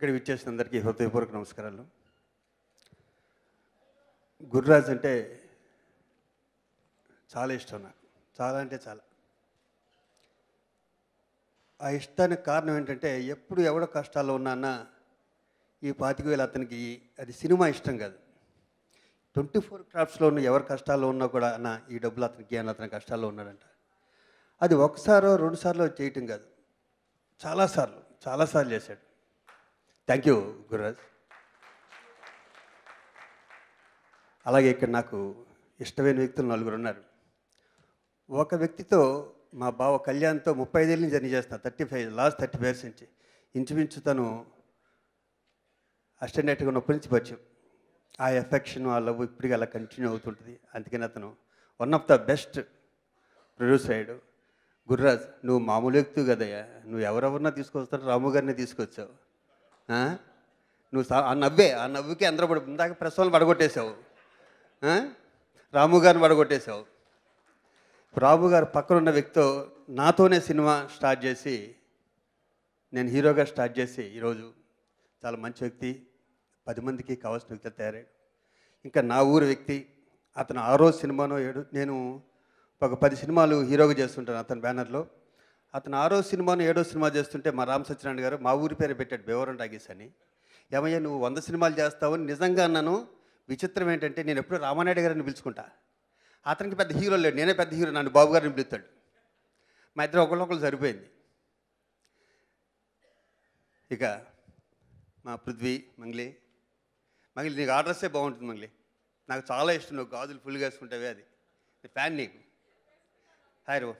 ఇక్కడ విచ్చేసిన అందరికీ హృదయపూర్వక నమస్కారాలు గురురాజ్ అంటే చాలా ఇష్టం నాకు చాలా అంటే చాలా ఆ ఇష్టానికి కారణం ఏంటంటే ఎప్పుడు ఎవడ కష్టాల్లో ఉన్నా అన్న ఈ పాతిక వేలు అతనికి అది సినిమా ఇష్టం కాదు ట్వంటీ ఫోర్ క్రాఫ్ట్స్లో ఉన్న ఎవరి కష్టాల్లో ఉన్నా కూడా అన్న ఈ డబ్బులు అతనికి అని అతని కష్టాల్లో ఉన్నాడంట అది ఒకసారో రెండుసార్లు చేయటం కాదు చాలాసార్లు చాలాసార్లు చేశాడు థ్యాంక్ యూ గురురాజ్ అలాగే ఇక్కడ నాకు ఇష్టమైన వ్యక్తులు నలుగురు ఉన్నారు ఒక వ్యక్తితో మా బావ కళ్యాణ్తో ముప్పై ఐదేళ్ళ నుంచి జర్నీ చేస్తున్నా thirty five last thirty five years నుంచి ఇంచుమించు తను అసిస్టెంట్ ఉన్నప్పటి నుంచి పరిచయం ఆ ఎఫెక్షన్ ఆ లవ్ ఇప్పటికీ అలా కంటిన్యూ అవుతుంటుంది అందుకని అతను one of the best producer అయ్యాడు గుర్రాజ్ నువ్వు మామూలు వ్యక్తి కదయ్యా నువ్వు ఎవరెవరినా తీసుకొస్తావు రాము గారిని తీసుకొచ్చావు ఆ? నువ్వు సా- ఆ నవ్వే ఆ నవ్వుకి అందరూ పడి ఇందాక ప్రెస్ వాళ్ళని పడగొట్టేశావు ఆ? రాము గారిని పడగొట్టేశావు రాము గారు పక్కన ఉన్న వ్యక్తితో నాతోనే సినిమా స్టార్ట్ చేసి నేను హీరోగా స్టార్ట్ చేసి ఈరోజు చాలా మంచి వ్యక్తి పది మందికి కావాల్సిన వ్యక్తి తయారాడు ఇంకా నా ఊరు వ్యక్తి అతను ఆ రోజు సినిమానో ఏడు నేను ఒక పది సినిమాలు హీరోగా చేస్తుంటాను అతని బ్యానర్లో అతను ఆ రోజు సినిమాను ఏడో సినిమా చేస్తుంటే మా రామ్ సత్యనారాయణ గారు మా ఊరి పేరు పెట్టాడు బేవరం టాకీస్ అని ఏమయ్యా నువ్వు వంద సినిమాలు చేస్తావని నిజంగా అన్నాను విచిత్రం ఏంటంటే నేను ఎప్పుడు రామానాయుడు గారిని పిలుచుకుంటా అతనికి పెద్ద హీరో లేడు నేనే పెద్ద హీరో నన్ను బాబు గారిని పిలుస్తాడు మా ఇద్దరు ఒకళ్ళొకళ్ళు సరిపోయింది ఇక మా పృథ్వీ మంగ్లీ మంగ్లీ నీకు ఆర్డర్సే బాగుంటుంది మంగ్లీ నాకు చాలా ఇష్టం నువ్వు గాజులు ఫుల్గా వేసుకుంటావే అది ఫ్యాన్ నీకు హాయ్ రో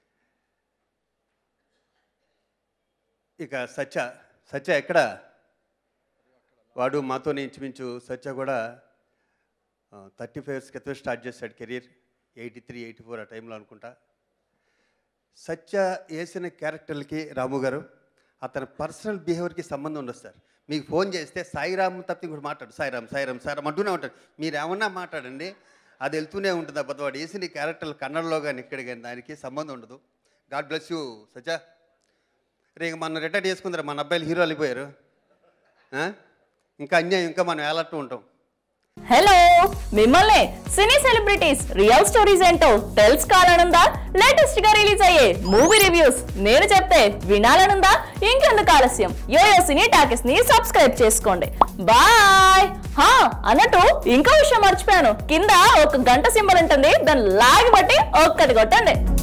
ఇక సత్య సత్య ఎక్కడ వాడు మాతోనే ఇంచుమించు సత్య కూడా థర్టీ ఫైవ్ ఇయర్స్ క్రితం స్టార్ట్ చేశాడు career eighty three eighty four ఆ టైంలో అనుకుంటా సత్య వేసిన క్యారెక్టర్లకి రాము గారు అతని పర్సనల్ బిహేవియర్కి సంబంధం ఉండదు సార్ మీకు ఫోన్ చేస్తే సాయిరామ్ తప్పి ఇంకోటి మాట్లాడు సాయిరామ్ సాయిరామ్ సాయిరామ్ అంటూనే ఉంటాడు మీరు ఏమన్నా మాట్లాడండి అది వెళ్తూనే ఉంటుంది అబ్బా వాడు వేసిన ఈ క్యారెక్టర్లు కన్నడలో కానీ ఇక్కడ కానీ దానికి సంబంధం ఉండదు God bless you Satya Ray ఇంక మన రిటైర్ చేసుకుందరు మన అబ్బాయిలు హీరో అయిపోయారు ఆ? ఇంకా అన్యాయం ఇంకా మనం ఏలట్టు ఉంటాం హలో మిమ్మల్ని సినీ సెలబ్రిటీస్ రియల్ స్టోరీస్ ఏంటో తెలుసుకోవాలనుందా లేటెస్ట్ గా రిలీజ్ అయ్యే మూవీ రివ్యూస్ నేను చెప్తే వినాలనుందా ఇంకెందుకు ఆలస్యం యోయో సినీ టాకెస్ ని సబ్స్క్రైబ్ చేసుకోండి బాయ్ హా అన్నట్టు ఇంకో విషయం మర్చిపోయాను కింద ఒక గంట సింబల్ ఉంటుంది దాన్ని లాగి బట్టి ఒక్కటి కొట్టండి